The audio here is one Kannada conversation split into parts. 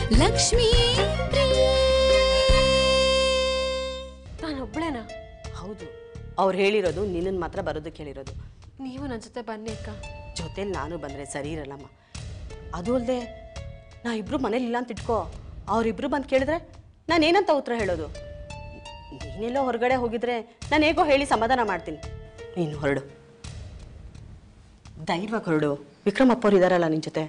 ಲಕ್ಷ್ಮೀ ನಾನೊಬ್ಳೇನಾ ಹೌದು ಅವ್ರು ಹೇಳಿರೋದು ನಿನ್ನನ್ನು ಮಾತ್ರ ಬರೋದಕ್ಕೆ ಹೇಳಿರೋದು ನೀವು ನನ್ನ ಜೊತೆ ಬನ್ನಿ ಅಕ್ಕ ಜೊತೇಲಿ ನಾನು ಬಂದರೆ ಸರಿ ಇರಲ್ಲಮ್ಮ ಅದು ಅಲ್ಲದೆ ನಾ ಇಬ್ಬರು ಮನೇಲಿ ಇಲ್ಲ ಅಂತ ಇಟ್ಕೋ ಅವರಿಬ್ಬರು ಬಂದು ಕೇಳಿದ್ರೆ ನಾನು ಏನಂತ ಉತ್ತರ ಹೇಳೋದು ನೀನೆಲ್ಲೋ ಹೊರಗಡೆ ಹೋಗಿದ್ರೆ ನಾನು ಹೇಗೋ ಹೇಳಿ ಸಮಾಧಾನ ಮಾಡ್ತೀನಿ ನೀನು ಹೊರಡು ಧೈರ್ಯವಾಗಿ ಹೊರಡು ವಿಕ್ರಮ್ ಅಪ್ಪವ್ರು ಇದ್ದಾರಲ್ಲ ನಿನ್ನ ಜೊತೆ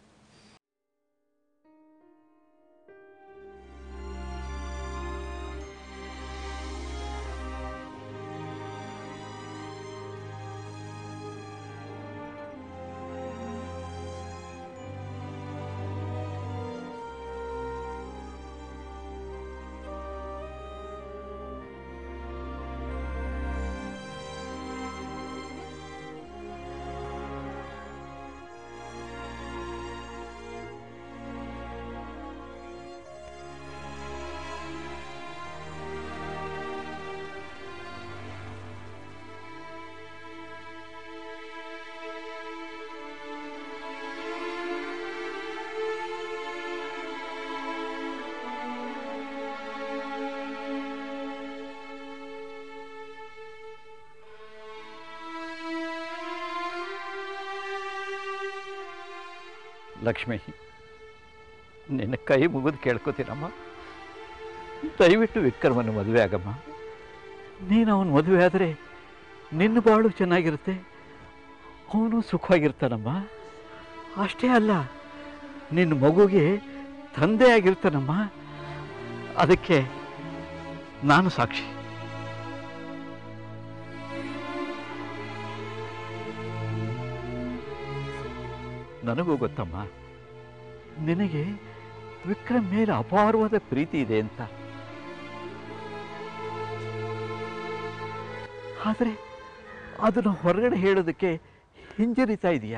ಲಕ್ಷ್ಮಿ ನಿನ್ನ ಕೈ ಮುಗಿದು ಕೇಳ್ಕೊತೀನಮ್ಮ ದಯವಿಟ್ಟು ವಿಕ್ರಮನ ಮದುವೆ ಆಗಮ್ಮ ನೀನು ಅವನ ಮದುವೆ ಆದರೆ ನಿನ್ನ ಬಾಳು ಚೆನ್ನಾಗಿರುತ್ತೆ ಅವನು ಸುಖವಾಗಿರ್ತಾನಮ್ಮ ಅಷ್ಟೇ ಅಲ್ಲ ನಿನ್ನ ಮಗುಗೆ ತಂದೆ ಆಗಿರ್ತಾನಮ್ಮ ಅದಕ್ಕೆ ನಾನು ಸಾಕ್ಷಿ ನನಗೂ ಗೊತ್ತಮ್ಮ ನಿನಗೆ ವಿಕ್ರಮ್ ಮೇಲೆ ಅಪಾರವಾದ ಪ್ರೀತಿ ಇದೆ ಅಂತ ಆದರೆ ಅದನ್ನು ಹೊರಗಡೆ ಹೇಳೋದಕ್ಕೆ ಹಿಂಜರಿತಾ ಇದೆಯಾ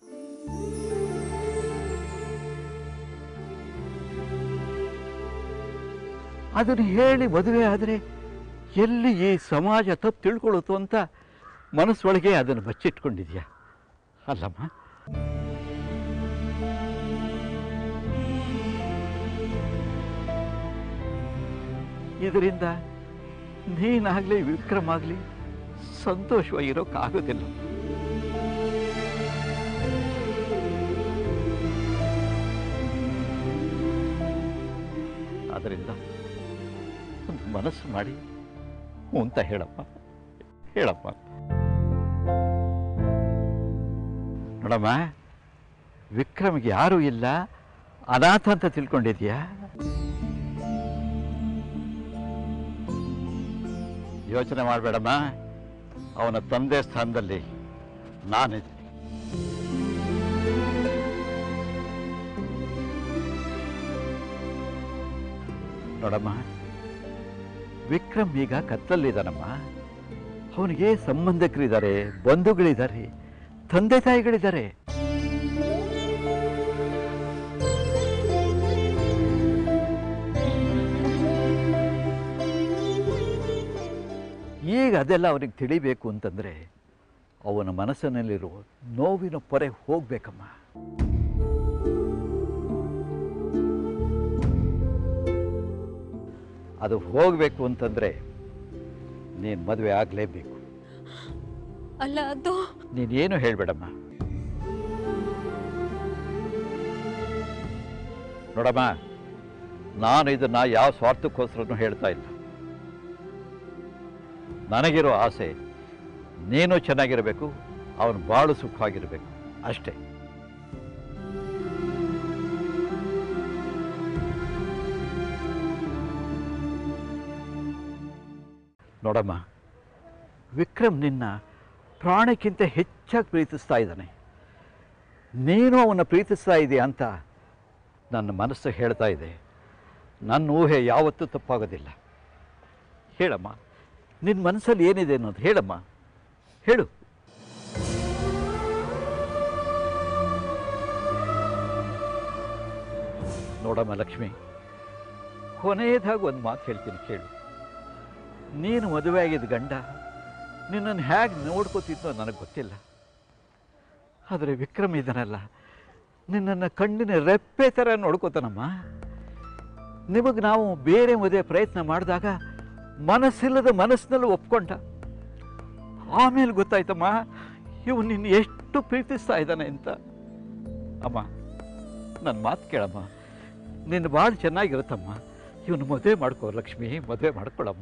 ಅದನ್ನು ಹೇಳಿ ಮದುವೆ ಆದರೆ ಎಲ್ಲಿ ಈ ಸಮಾಜ ತಪ್ಪು ತಿಳ್ಕೊಳ್ಳುತ್ತೋ ಅಂತ ಮನಸ್ಸೊಳಗೆ ಅದನ್ನು ಬಚ್ಚಿಟ್ಕೊಂಡಿದ್ಯಾ ಅಲ್ಲಮ್ಮ ಇದರಿಂದ ನೀನಾಗಲಿ ವಿಕ್ರಮ್ ಆಗಲಿ ಸಂತೋಷವಾಗಿರೋಕ್ಕಾಗೋದಿಲ್ಲ ಅದರಿಂದ ಒಂದು ಮನಸ್ಸು ಮಾಡಿ ಹ್ಞೂ ಅಂತ ಹೇಳಪ್ಪ ಹೇಳಪ್ಪ ನೋಡಮ್ಮ ವಿಕ್ರಮ್ಗೆ ಯಾರೂ ಇಲ್ಲ ಅನಾಥ ಅಂತ ತಿಳ್ಕೊಂಡಿದ್ಯಾ ಯೋಚನೆ ಮಾಡಬೇಡಮ್ಮ ಅವನ ತಂದೆ ಸ್ಥಾನದಲ್ಲಿ ನಾನಿದ್ದೀನಿ ನೋಡಮ್ಮ ವಿಕ್ರಮ್ ಈಗ ಕತ್ತಲ್ಲಿದ್ದಾನಮ್ಮ ಅವನಿಗೆ ಸಂಬಂಧಿಕರಿದ್ದಾರೆ ಬಂಧುಗಳಿದ್ದಾರೆ ತಂದೆ ತಾಯಿಗಳಿದ್ದಾರೆ ಈಗ ಅದೆಲ್ಲ ಅವನಿಗೆ ತಿಳಿಬೇಕು ಅಂತಂದರೆ ಅವನ ಮನಸ್ಸಿನಲ್ಲಿರುವ ನೋವಿನ ಪೊರೆ ಹೋಗ್ಬೇಕಮ್ಮ ಅದು ಹೋಗಬೇಕು ಅಂತಂದರೆ ನೀನು ಮದುವೆ ಆಗಲೇಬೇಕು ಅಲ್ಲ ಅದು ನೀನೇನು ಹೇಳಬೇಡಮ್ಮ ನೋಡಮ್ಮ ನಾನು ಇದನ್ನು ಯಾವ ಸ್ವಾರ್ಥಕ್ಕೋಸ್ಕರನೂ ಹೇಳ್ತಾ ಇಲ್ಲ ನನಗಿರೋ ಆಸೆ ನೀನು ಚೆನ್ನಾಗಿರಬೇಕು ಅವನು ಬಾಳು ಸುಖವಾಗಿರಬೇಕು ಅಷ್ಟೇ ನೋಡಮ್ಮ ವಿಕ್ರಮ್ ನಿನ್ನ ಪ್ರಾಣಕ್ಕಿಂತ ಹೆಚ್ಚಾಗಿ ಪ್ರೀತಿಸ್ತಾ ಇದ್ದಾನೆ ನೀನು ಅವನ್ನ ಪ್ರೀತಿಸ್ತಾ ಇದೆಯಾ ಅಂತ ನನ್ನ ಮನಸ್ಸು ಹೇಳ್ತಾ ಇದೆ ನನ್ನ ಊಹೆ ಯಾವತ್ತೂ ತಪ್ಪಾಗೋದಿಲ್ಲ ಹೇಳಮ್ಮ ನಿನ್ನ ಮನಸ್ಸಲ್ಲಿ ಏನಿದೆ ಅನ್ನೋದು ಹೇಳಮ್ಮ ಹೇಳು ನೋಡಮ್ಮ ಲಕ್ಷ್ಮಿ ಕೊನೆಯದಾಗಿ ಒಂದು ಮಾತು ಹೇಳ್ತೀನಿ ಕೇಳು ನೀನು ಮದುವೆ ಆಗಿದ್ದ ಗಂಡ ನಿನ್ನನ್ನು ಹೇಗೆ ನೋಡ್ಕೋತಿದ್ದೋ ನನಗೆ ಗೊತ್ತಿಲ್ಲ ಆದರೆ ವಿಕ್ರಮ್ ಇದನ್ನಲ್ಲ ನಿನ್ನನ್ನು ಕಣ್ಣಿನ ರೆಪ್ಪೆ ಥರ ನೋಡ್ಕೋತಾನಮ್ಮ ನಿಮಗೆ ನಾವು ಬೇರೆ ಮದುವೆ ಪ್ರಯತ್ನ ಮಾಡಿದಾಗ ಮನಸ್ಸಿಲ್ಲದ ಮನಸ್ಸಿನಲ್ಲಿ ಒಪ್ಕೊಂಡ ಆಮೇಲೆ ಗೊತ್ತಾಯ್ತಮ್ಮ ಇವು ನಿನ್ನ ಎಷ್ಟು ಪ್ರೀತಿಸ್ತಾ ಇದ್ದಾನೆ ಅಂತ ಅಮ್ಮ ನನ್ನ ಮಾತು ಕೇಳಮ್ಮ ನಿನ್ನ ಭಾಳ ಚೆನ್ನಾಗಿರುತ್ತಮ್ಮ ಇವನು ಮದುವೆ ಮಾಡ್ಕೋ ಲಕ್ಷ್ಮಿ ಮದುವೆ ಮಾಡ್ಕೊಳಮ್ಮ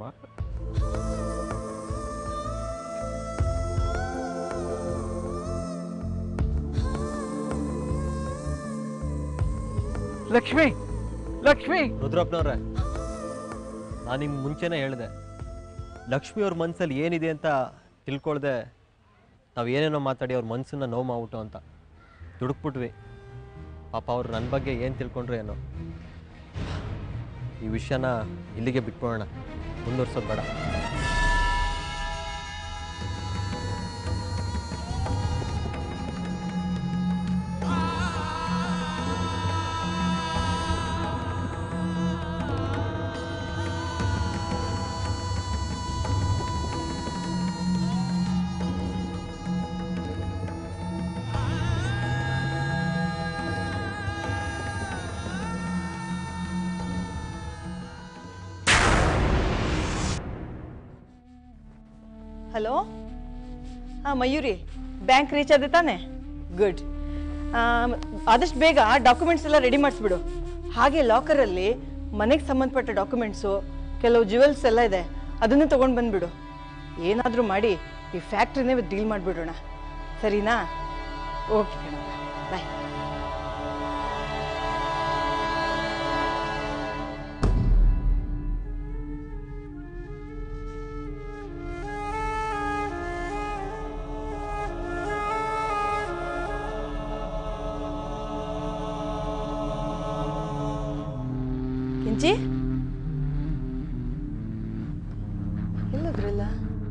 ಲಕ್ಷ್ಮಿ ಲಕ್ಷ್ಮಿ ರುದ್ರಪ್ಪನವ್ರೆ ನಾನು ನಿಮ್ಗೆ ಮುಂಚೆನೇ ಹೇಳಿದೆ ಲಕ್ಷ್ಮಿ ಅವ್ರ ಮನಸ್ಸಲ್ಲಿ ಏನಿದೆ ಅಂತ ತಿಳ್ಕೊಳ್ದೆ ನಾವು ಏನೇನೋ ಮಾತಾಡಿ ಅವ್ರ ಮನಸ್ಸನ್ನ ನೋವು ಮಾಡ್ಬಿಟ್ಟು ಅಂತ ದುಡುಕ್ಬಿಟ್ವಿ ಪಾಪ ಅವ್ರು ನನ್ನ ಬಗ್ಗೆ ಏನು ತಿಳ್ಕೊಂಡ್ರು ಏನೋ ಈ ವಿಷಯನ ಇಲ್ಲಿಗೆ ಬಿಟ್ಬಿಡೋಣ ಮುಂದುವರ್ಸೋದು ಬೇಡ ಹಲೋ ಹಾಂ ಮಯೂರಿ ಬ್ಯಾಂಕ್ ರೀಚ್ ಆದ ತಾನೆ ಗುಡ್ ಆದಷ್ಟು ಬೇಗ ಡಾಕ್ಯುಮೆಂಟ್ಸ್ ಎಲ್ಲ ರೆಡಿ ಮಾಡಿಸ್ಬಿಡು ಹಾಗೆ ಲಾಕರಲ್ಲಿ ಮನೆಗೆ ಸಂಬಂಧಪಟ್ಟ ಡಾಕ್ಯುಮೆಂಟ್ಸು ಕೆಲವು ಜ್ಯುವೆಲ್ಸ್ ಎಲ್ಲ ಇದೆ ಅದನ್ನು ತೊಗೊಂಡು ಬಂದ್ಬಿಡು ಏನಾದರೂ ಮಾಡಿ ಈ ಫ್ಯಾಕ್ಟ್ರಿನೇ ಡೀಲ್ ಮಾಡಿಬಿಡೋಣ ಸರಿನಾ ಓಕೆ ಕಣಪ್ಪ ಬಾಯ್ ಕೆಂಚಿ ಎಲ್ಲೋದ್ರಲ್ಲ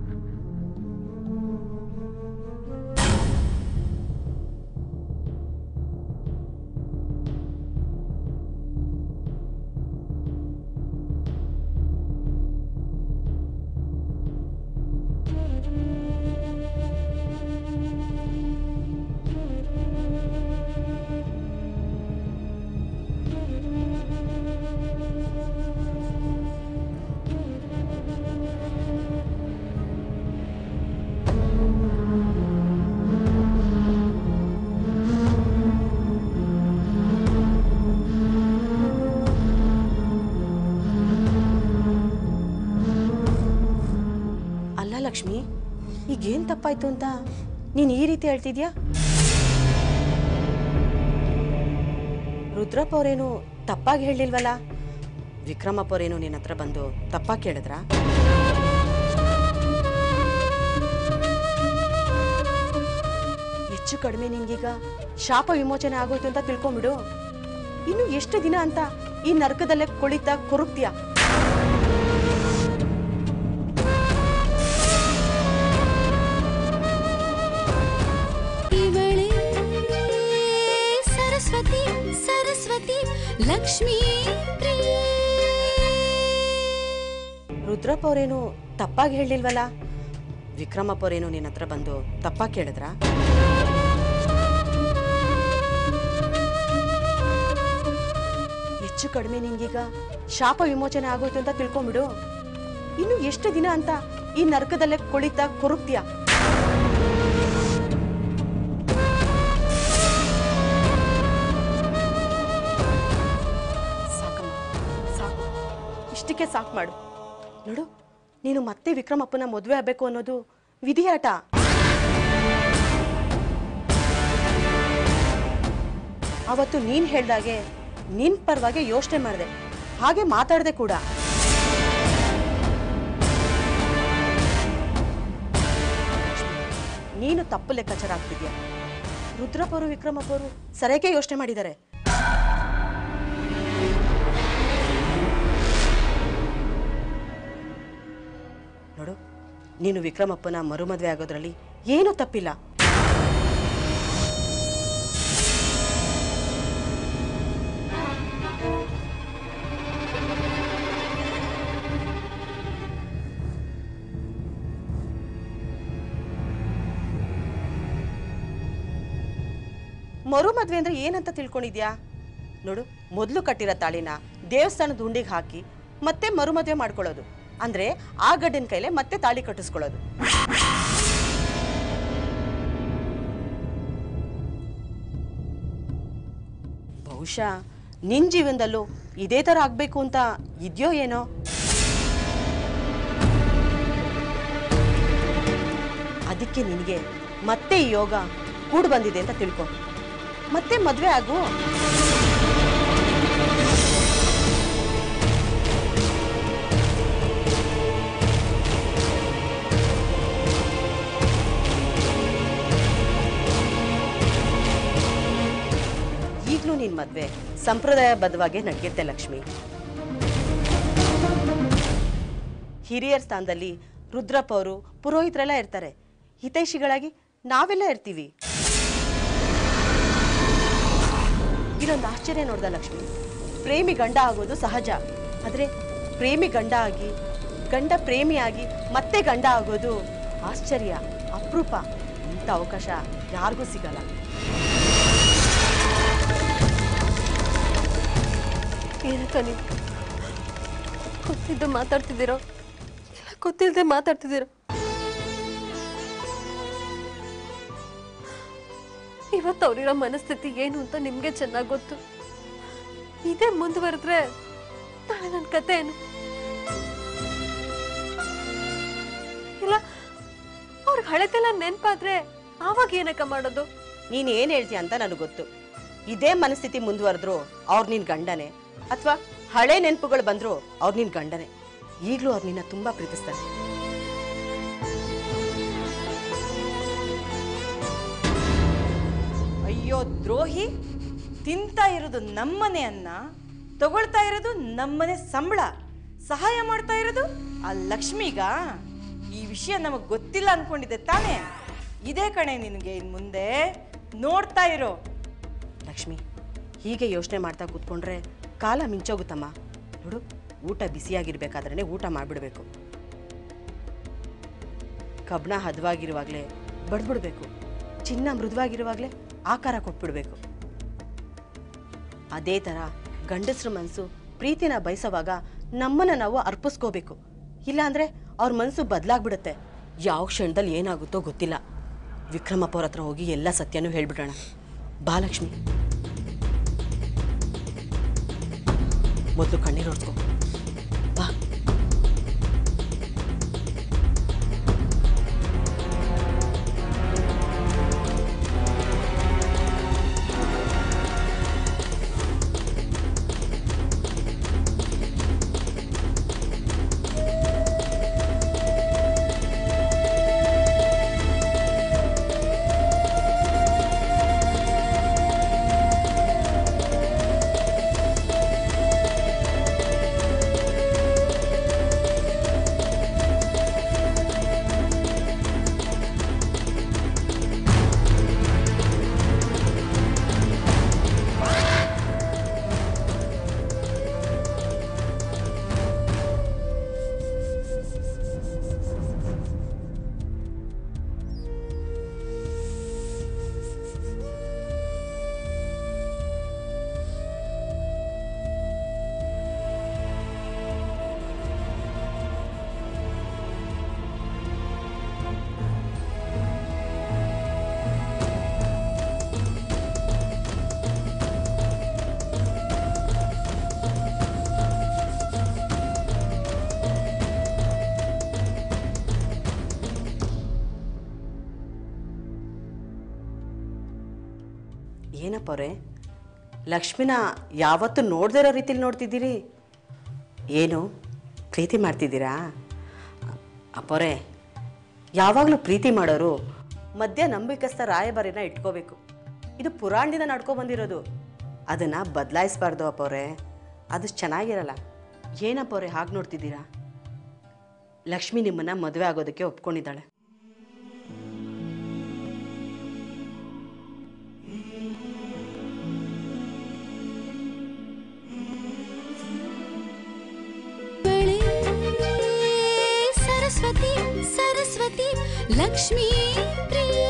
ಅಲ್ಲ ಲಕ್ಷ್ಮಿ ಈಗೇನು ತಪ್ಪಾಯ್ತು ಅಂತ ನೀನು ಈ ರೀತಿ ಹೇಳ್ತಿದ್ಯಾ ರುದ್ರಪ್ಪ ಅವರೇನು ತಪ್ಪಾಗಿ ಹೇಳಿಲ್ವಲ್ಲ ವಿಕ್ರಮಪ್ಪ ಅವರೇನು ನಿನ್ನ ಹತ್ರ ಬಂದು ತಪ್ಪಾಗಿ ಕೇಳಿದ್ರಾ ಹೆಚ್ಚು ಕಡಿಮೆ ನಿನ್ಗೀಗ ಶಾಪ ವಿಮೋಚನೆ ಆಗೋಯ್ತು ಅಂತ ತಿಳ್ಕೊಂಬಿಡು ಇನ್ನು ಎಷ್ಟು ದಿನ ಅಂತ ಈ ನರಕದಲ್ಲೇ ಕೊಳಿತಾ ಕೊರುಕ್ತಿಯಾ ಇವಳೇ ಸರಸ್ವತಿ ಸರಸ್ವತಿ ಲಕ್ಷ್ಮೀ ಪ್ರಿಯೆ ರುದ್ರಪ್ಪ ಅವರೇನು ತಪ್ಪಾಗಿ ಹೇಳಿಲ್ವಲ್ಲ ವಿಕ್ರಮಪ್ಪ ಅವರೇನು ನಿನ್ನ ಹತ್ರ ಬಂದು ತಪ್ಪಾಗಿ ಕೇಳಿದ್ರಾ ಹೆಚ್ಚು ಕಡಿಮೆ ನಿನ್ಗೀಗ ಶಾಪ ವಿಮೋಚನೆ ಆಗೋಯ್ತು ಅಂತ ತಿಳ್ಕೊಂಬಿಡು ಇನ್ನು ಎಷ್ಟು ದಿನ ಅಂತ ಈ ನರಕದಲ್ಲೇ ಕೊಳಿತಾ ಕೊರುಕ್ತಿಯಾ ಸಾಕಮ್ಮ ಸಾಕು ಇಷ್ಟಕ್ಕೆ ಸಾಕು ಮಾಡು ನೋಡು ನೀನು ಮತ್ತೆ ವಿಕ್ರಮಪ್ಪನ ಮದುವೆ ಆಗಬೇಕು ಅನ್ನೋದು ವಿಧಿಯಾಟ ಅವತ್ತು ನೀನು ಹೇಳ್ದಾಗೆ ನಿನ್ ಪರವಾಗಿ ಯೋಚನೆ ಮಾಡಿದೆ ಹಾಗೆ ಮಾತಾಡಿದೆ ಕೂಡ ನೀನು ತಪ್ಪು ಲೆಕ್ಕಾಚಾರ ಆಗ್ತಿದ್ಯಾ ರುದ್ರಪ್ಪ ಅವರು ವಿಕ್ರಮಪ್ಪ ಅವರು ಸರಿಯಾಗೇ ಯೋಚನೆ ಮಾಡಿದ್ದಾರೆ ನೋಡು ನೀನು ವಿಕ್ರಮಪ್ಪನ ಮರುಮದುವೆ ಆಗೋದ್ರಲ್ಲಿ ಏನೂ ತಪ್ಪಿಲ್ಲ ಮರು ಮದ್ವೆ ಅಂದ್ರೆ ಏನಂತ ತಿಳ್ಕೊಂಡಿದ್ಯಾ ನೋಡು ಮೊದಲು ಕಟ್ಟಿರೋ ತಾಳಿನ ದೇವಸ್ಥಾನದ ಹುಂಡಿಗೆ ಹಾಕಿ ಮತ್ತೆ ಮರುಮದುವೆ ಮಾಡ್ಕೊಳ್ಳೋದು ಅಂದ್ರೆ ಆ ಗಂಡಿನ ಕೈಲೇ ಮತ್ತೆ ತಾಳಿ ಕಟ್ಟಿಸ್ಕೊಳ್ಳೋದು ಬಹುಶಃ ನಿನ್ ಜೀವನದಲ್ಲೂ ಇದೇ ಥರ ಆಗ್ಬೇಕು ಅಂತ ಇದೆಯೋ ಏನೋ ಅದಕ್ಕೆ ನಿನಗೆ ಮತ್ತೆ ಈ ಯೋಗ ಕೂಡ್ ಬಂದಿದೆ ಅಂತ ತಿಳ್ಕೊ ಮತ್ತೆ ಮದ್ವೆ ಆಗು ಈಗಲೂ ನಿನ್ ಮದ್ವೆ ಸಂಪ್ರದಾಯಬದ್ಧವಾಗಿ ನಡೆಯುತ್ತೆ ಲಕ್ಷ್ಮಿ ಹಿರಿಯರ ಸ್ಥಾನದಲ್ಲಿ ರುದ್ರಪ್ಪ ಅವರು ಪುರೋಹಿತರೆಲ್ಲ ಇರ್ತಾರೆ ಹಿತೈಷಿಗಳಾಗಿ ನಾವೆಲ್ಲ ಇರ್ತೀವಿ ಇದೊಂದು ಆಶ್ಚರ್ಯ ನೋಡ್ದ ಲಕ್ಷ್ಮಿ ಪ್ರೇಮಿ ಗಂಡ ಆಗೋದು ಸಹಜ ಆದರೆ ಪ್ರೇಮಿ ಗಂಡ ಆಗಿ ಗಂಡ ಪ್ರೇಮಿಯಾಗಿ ಮತ್ತೆ ಗಂಡ ಆಗೋದು ಆಶ್ಚರ್ಯ ಅಪರೂಪ ಇಂಥ ಅವಕಾಶ ಯಾರಿಗೂ ಸಿಗಲ್ಲ ಏನಕ್ಕ ನೀವು ಗೊತ್ತಿದ್ದು ಮಾತಾಡ್ತಿದ್ದೀರೋ ಇಲ್ಲ ಗೊತ್ತಿಲ್ಲದೆ ಮಾತಾಡ್ತಿದ್ದೀರೋ ಇವತ್ತು ಅವರಿರೋ ಮನಸ್ಥಿತಿ ಏನು ಅಂತ ನಿಮಗೆ ಚೆನ್ನಾಗಿ ಗೊತ್ತು ಇದೇ ಮುಂದುವರೆದ್ರೆ ನಾಳೆ ನನ್ನ ಕತೆ ಏನು ಇಲ್ಲ ಅವ್ರಿಗೆ ಹಳೆದೆಲ್ಲ ನೆನಪಾದ್ರೆ ಆವಾಗ ಏನಕ್ಕ ಮಾಡೋದು ನೀನು ಏನು ಹೇಳ್ತೀಯ ಅಂತ ನನಗೆ ಗೊತ್ತು ಇದೇ ಮನಸ್ಥಿತಿ ಮುಂದುವರೆದ್ರು ಅವ್ರು ನಿನ್ ಗಂಡನೇ ಅಥವಾ ಹಳೆ ನೆನಪುಗಳು ಬಂದ್ರು ಅವ್ರು ನಿನ್ ಗಂಡನೇ ಈಗಲೂ ಅವ್ರು ನಿನ್ನ ತುಂಬಾ ಪ್ರೀತಿಸ್ತಾರೆ ಅಯ್ಯೋ ದ್ರೋಹಿ ತಿಂತಾ ಇರೋದು ನಮ್ಮನೆ ಅನ್ನ ತಗೊಳ್ತಾ ಇರೋದು ನಮ್ಮನೆ ಸಂಬಳ ಸಹಾಯ ಮಾಡ್ತಾ ಇರೋದು ಆ ಲಕ್ಷ್ಮಿಗ ಈ ವಿಷಯ ನಮಗ್ ಗೊತ್ತಿಲ್ಲ ಅನ್ಕೊಂಡಿದ್ದೆ ತಾನೇ ಇದೇ ಕಣೆ ನಿನಗೆ ಇನ್ ಮುಂದೆ ನೋಡ್ತಾ ಇರೋ ಲಕ್ಷ್ಮಿ ಹೀಗೆ ಯೋಚನೆ ಮಾಡ್ತಾ ಕೂತ್ಕೊಂಡ್ರೆ ಕಾಲ ಮಿಂಚೋಗುತ್ತಮ್ಮ ನೋಡು ಊಟ ಬಿಸಿಯಾಗಿರ್ಬೇಕಾದ್ರೆ ಊಟ ಮಾಡಿಬಿಡ್ಬೇಕು ಕಬ್ಬಣ ಹದವಾಗಿರುವಾಗಲೇ ಬಡ್ದ್ಬಿಡ್ಬೇಕು ಚಿನ್ನ ಮೃದುವಾಗಿರುವಾಗಲೇ ಆಕಾರ ಕೊಟ್ಬಿಡ್ಬೇಕು ಅದೇ ಥರ ಗಂಡಸ್ರ ಮನಸ್ಸು ಪ್ರೀತಿನ ಬಯಸೋವಾಗ ನಮ್ಮನ್ನ ನಾವು ಅರ್ಪಿಸ್ಕೋಬೇಕು ಇಲ್ಲಾಂದ್ರೆ ಅವ್ರ ಮನಸ್ಸು ಬದಲಾಗ್ಬಿಡುತ್ತೆ ಯಾವ ಕ್ಷಣದಲ್ಲಿ ಏನಾಗುತ್ತೋ ಗೊತ್ತಿಲ್ಲ ವಿಕ್ರಮಪ್ಪ ಅವ್ರ ಹತ್ರ ಹೋಗಿ ಎಲ್ಲ ಸತ್ಯನೂ ಹೇಳ್ಬಿಡೋಣ ಬಾ ಲಕ್ಷ್ಮಿ ಮೊದಲು ಕಣ್ಣೀರು ಹೊಡ್ಸ್ಕೊ ಬಾ ಏನಪ್ಪ ಅವ್ರೆ ಲಕ್ಷ್ಮಿನ ಯಾವತ್ತೂ ನೋಡ್ದೇ ಇರೋ ರೀತಿಲಿ ನೋಡ್ತಿದ್ದೀರಿ ಏನು ಪ್ರೀತಿ ಮಾಡ್ತಿದ್ದೀರಾ ಅಪ್ಪರೇ ಯಾವಾಗಲೂ ಪ್ರೀತಿ ಮಾಡೋರು ಮಧ್ಯ ನಂಬಿಕಸ್ಥ ರಾಯಭಾರಿನ ಇಟ್ಕೋಬೇಕು ಇದು ಪುರಾಣದಿಂದ ನಡ್ಕೊ ಬಂದಿರೋದು ಅದನ್ನು ಬದಲಾಯಿಸ್ಬಾರ್ದು ಅಪ್ಪವ್ರೆ ಅದು ಚೆನ್ನಾಗಿರಲ್ಲ ಏನಪ್ಪ ಅವ್ರೆ ಹಾಗೆ ನೋಡ್ತಿದ್ದೀರಾ ಲಕ್ಷ್ಮಿ ನಿಮ್ಮನ್ನ ಮದುವೆ ಆಗೋದಕ್ಕೆ ಒಪ್ಕೊಂಡಿದ್ದಾಳೆ ಬಳೆ ಸರಸ್ವತಿ ಸರಸ್ವತಿ ಲಕ್ಷ್ಮೀ ಪ್ರಿಯೆ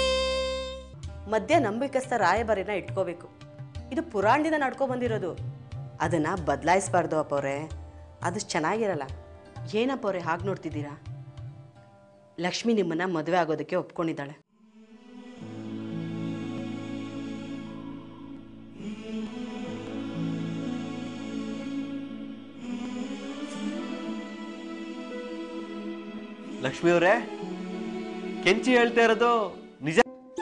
ಮಧ್ಯ ನಂಬಿಕಸ್ಥ ರಾಯಭಾರಿನ ಇಟ್ಕೋಬೇಕು ಇದು ಪುರಾಣದಿಂದ ನಡ್ಕೊ ಬಂದಿರೋದು ಅದನ್ನು ಬದಲಾಯಿಸ್ಬಾರ್ದು ಅಪ್ಪವ್ರೆ ಅದು ಚೆನ್ನಾಗಿರಲ್ಲ ಏನಪ್ಪವ್ರೆ ಹಾಗೆ ನೋಡ್ತಿದ್ದೀರಾ ಲಕ್ಷ್ಮಿ ನಿಮ್ಮನ್ನು ಮದುವೆ ಆಗೋದಕ್ಕೆ ಒಪ್ಕೊಂಡಿದ್ದಾಳೆ ಲಕ್ಷ್ಮಿ ಅವರೇ ಕೆಂಚಿ ಹೇಳ್ತಾ ಇರೋದು ನಿಜ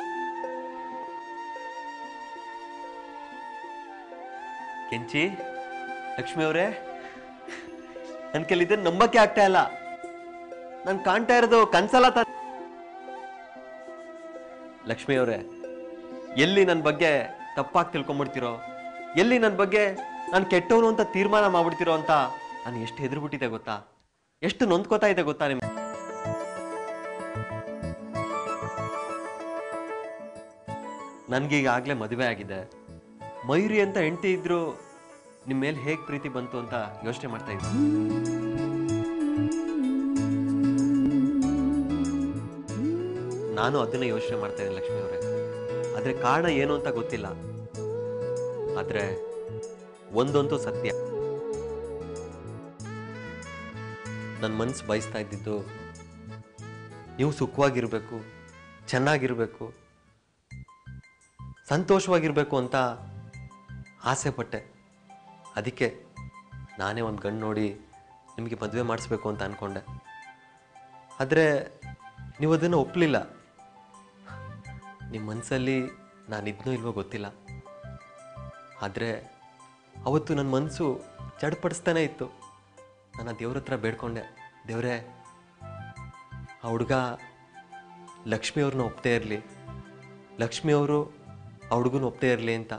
ಕೆಂಚಿ ಲಕ್ಷ್ಮಿ ಅವರೇ ನನ್ನ ಕೈಲಿದ್ದೆ ನಂಬಕ್ಕೆ ಆಗ್ತಾ ಇಲ್ಲ ನಾನು ಕಾಣ್ತಾ ಇರೋದು ಕನ್ಸಲ್ಲ ತ ಲಕ್ಷ್ಮಿ ಅವರೇ ಎಲ್ಲಿ ನನ್ನ ಬಗ್ಗೆ ತಪ್ಪಾಗಿ ತಿಳ್ಕೊಂಬಿಡ್ತಿರೋ ಎಲ್ಲಿ ನನ್ನ ಬಗ್ಗೆ ನಾನು ಕೆಟ್ಟವನು ಅಂತ ತೀರ್ಮಾನ ಮಾಡ್ಬಿಡ್ತಿರೋ ಅಂತ ನಾನು ಎಷ್ಟು ಹೆದರ್ಬಿಟ್ಟಿದೆ ಗೊತ್ತಾ ಎಷ್ಟು ನೊಂದ್ಕೋತಾ ಇದೆ ಗೊತ್ತಾ ನಿಮ್ಗೆ ನನ್ಗೀಗಾಗಲೇ ಮದುವೆ ಆಗಿದೆ ಮಯೂರಿ ಅಂತ ಹೆಂಡತಿ ಇದ್ರು ನಿಮ್ಮ ಮೇಲೆ ಹೇಗೆ ಪ್ರೀತಿ ಬಂತು ಅಂತ ಯೋಚನೆ ಮಾಡ್ತಾ ಇದ್ದೆ ನಾನು ಅದನ್ನೇ ಯೋಚನೆ ಮಾಡ್ತಾ ಇದ್ದೀನಿ ಲಕ್ಷ್ಮಿ ಅವರೇ ಆದ್ರೆ ಕಾರಣ ಏನು ಅಂತ ಗೊತ್ತಿಲ್ಲ ಆದ್ರೆ ಒಂದಂತೂ ಸತ್ಯ ನನ್ನ ಮನ್ಸು ಬಯಸ್ತಾ ಇದ್ದಿದ್ದು ನೀವು ಸುಖವಾಗಿರ್ಬೇಕು ಚೆನ್ನಾಗಿರ್ಬೇಕು ಸಂತೋಷವಾಗಿರ್ಬೇಕು ಅಂತ ಆಸೆ ಪಟ್ಟೆ ಅದಕ್ಕೆ ನಾನೇ ಒಂದು ಗಂಡು ನೋಡಿ ನಿಮಗೆ ಮದುವೆ ಮಾಡಿಸ್ಬೇಕು ಅಂತ ಅಂದ್ಕೊಂಡೆ ಆದರೆ ನೀವು ಅದನ್ನು ಒಪ್ಪಲಿಲ್ಲ ನಿಮ್ಮ ಮನಸ್ಸಲ್ಲಿ ನಾನು ಇದ್ನೋ ಇಲ್ವೋ ಗೊತ್ತಿಲ್ಲ ಆದರೆ ಅವತ್ತು ನನ್ನ ಮನಸ್ಸು ಚಡ್ಪಡಿಸ್ತಾನೆ ಇತ್ತು ನಾನು ದೇವ್ರ ಹತ್ರ ಬೇಡ್ಕೊಂಡೆ ದೇವರೇ ಆ ಹುಡುಗ ಲಕ್ಷ್ಮಿಯವ್ರನ್ನ ಒಪ್ತೇ ಇರಲಿ ಲಕ್ಷ್ಮಿಯವರು ಆ ಹುಡುಗನ ಒಪ್ತೇ ಇರಲಿ ಅಂತ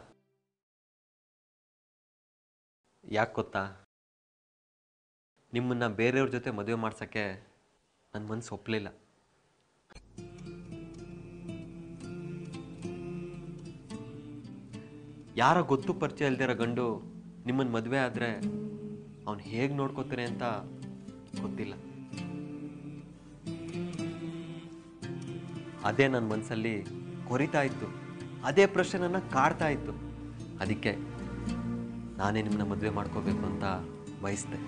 ಯಾಕೆ ಗೊತ್ತಾ ನಿಮ್ಮನ್ನ ಬೇರೆಯವ್ರ ಜೊತೆ ಮದುವೆ ಮಾಡ್ಸೋಕ್ಕೆ ನನ್ನ ಮನಸ್ಸು ಒಪ್ಪಲಿಲ್ಲ ಯಾರ ಗೊತ್ತು ಪರಿಚಯ ಇಲ್ದಿರೋ ಗಂಡು ನಿಮ್ಮನ್ನ ಮದುವೆ ಆದರೆ ಅವನು ಹೇಗೆ ನೋಡ್ಕೋತಾನೆ ಅಂತ ಗೊತ್ತಿಲ್ಲ ಅದೇ ನನ್ನ ಮನಸ್ಸಲ್ಲಿ ಕೊರಿತಾ ಇತ್ತು ಅದೇ ಪ್ರಶ್ನೆ ನನ್ನ ಕಾಡ್ತಾ ಇತ್ತು ಅದಕ್ಕೆ ನಾನೇ ನಿಮ್ಮನ್ನ ಮದುವೆ ಮಾಡ್ಕೋಬೇಕು ಅಂತ ಬಯಸ್ದೆ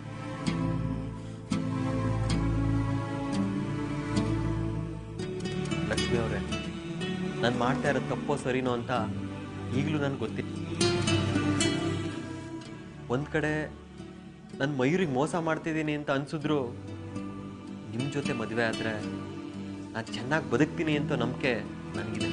ಲಕ್ಷ್ಮಿ ಅವರೇ ನಾನು ಮಾಡ್ತಾ ಇರೋದು ತಪ್ಪೋ ಸರಿನೋ ಅಂತ ಈಗಲೂ ನನಗೆ ಗೊತ್ತಿಲ್ಲ ಒಂದು ಕಡೆ ನನ್ನ ಮಯೂರಿಗೆ ಮೋಸ ಮಾಡ್ತಿದ್ದೀನಿ ಅಂತ ಅನ್ಸಿದ್ರು ನಿಮ್ಮ ಜೊತೆ ಮದುವೆ ಆದರೆ ನಾನು ಚೆನ್ನಾಗಿ ಬದುಕ್ತೀನಿ ಅಂತ ನಂಬಿಕೆ ನನಗಿದೆ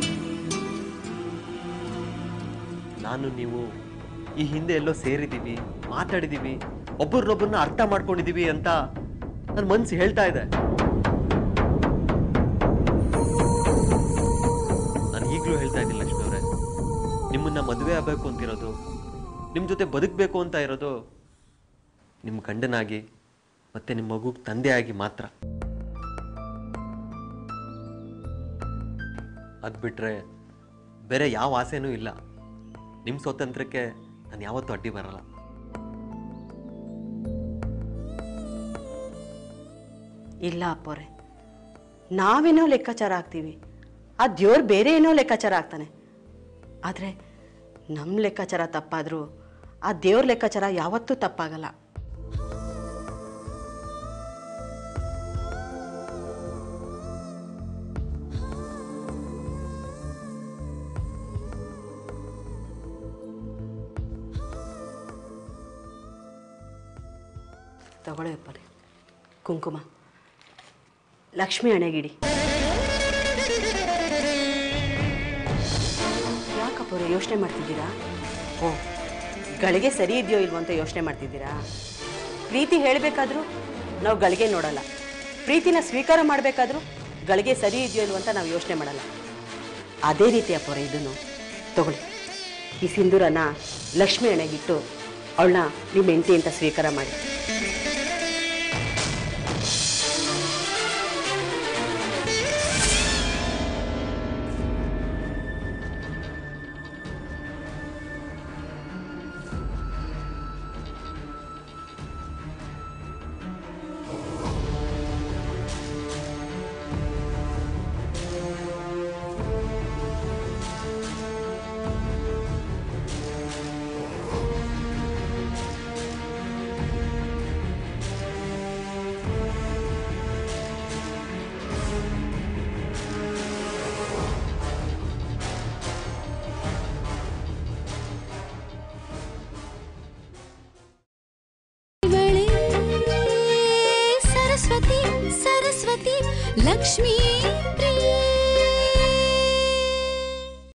ನಾನು ನೀವು ಈ ಹಿಂದೆ ಎಲ್ಲೋ ಸೇರಿದ್ದೀವಿ ಮಾತಾಡಿದ್ದೀವಿ ಒಬ್ಬರನ್ನೊಬ್ಬರನ್ನ ಅರ್ಥ ಮಾಡ್ಕೊಂಡಿದ್ದೀವಿ ಅಂತ ನನ್ನ ಮನಸ್ಸು ಹೇಳ್ತಾ ಇದೆ ನಾನು ಈಗಲೂ ಹೇಳ್ತಾ ಇದ್ದೀನಿ ಲಕ್ಷ್ಮಿ ಅವರೇ ನಿಮ್ಮನ್ನ ಮದುವೆ ಆಗಬೇಕು ಅಂತಿರೋದು ನಿಮ್ಮ ಜೊತೆ ಬದುಕಬೇಕು ಅಂತ ಇರೋದು ನಿಮ್ಮ ಗಂಡನಾಗಿ ಮತ್ತೆ ನಿಮ್ಮ ಮಗುಗೆ ತಂದೆಯಾಗಿ ಮಾತ್ರ ಅದು ಬಿಟ್ರೆ ಬೇರೆ ಯಾವ ಆಸೆನೂ ಇಲ್ಲ ನಿಮ್ಮ ಸ್ವಾತಂತ್ರ್ಯಕ್ಕೆ ನಾನು ಯಾವತ್ತೂ ಅಡ್ಡಿ ಬರಲ್ಲ ಇಲ್ಲ ಅಪ್ಪವ್ರೆ ನಾವೇನೋ ಲೆಕ್ಕಾಚಾರ ಆಗ್ತೀವಿ ಆ ದೇವ್ರು ಬೇರೆ ಏನೋ ಲೆಕ್ಕಾಚಾರ ಆಗ್ತಾನೆ ಆದರೆ ನಮ್ಮ ಲೆಕ್ಕಾಚಾರ ತಪ್ಪಾದರೂ ಆ ದೇವ್ರ ಲೆಕ್ಕಾಚಾರ ಯಾವತ್ತೂ ತಪ್ಪಾಗಲ್ಲ ತಗೊಳ್ಳಿ ಅಪ್ಪರೇ ಕುಂಕುಮ ಲಕ್ಷ್ಮಿ ಹಣೆಗಿಡಿ ಯಾಕಪ್ಪವ್ರೆ ಯೋಚನೆ ಮಾಡ್ತಿದ್ದೀರಾ ಓ ಗಳಿಗೆ ಸರಿ ಇದೆಯೋ ಇಲ್ವೋ ಅಂತ ಯೋಚನೆ ಮಾಡ್ತಿದ್ದೀರಾ ಪ್ರೀತಿ ಹೇಳಬೇಕಾದ್ರೂ ನಾವು ಗಳಿಗೆ ನೋಡಲ್ಲ ಪ್ರೀತಿನ ಸ್ವೀಕಾರ ಮಾಡಬೇಕಾದ್ರೂ ಗಳಿಗೆ ಸರಿ ಇದೆಯೋ ಇಲ್ವೋ ಅಂತ ನಾವು ಯೋಚನೆ ಮಾಡಲ್ಲ ಅದೇ ರೀತಿ ಅಪ್ಪವ್ರೆ ಇದನ್ನು ತಗೊಳ್ಳಿ ಈ ಸಿಂಧೂರನ ಲಕ್ಷ್ಮಿ ಹಣೆಗಿಟ್ಟು ಅವಳನ್ನ ನಿಮ್ಮ ಹೆಂಡತಿ ಅಂತ ಸ್ವೀಕಾರ ಮಾಡಿ ಲಕ್ಷ್ಮೀ ಪ್ರಿಯೆ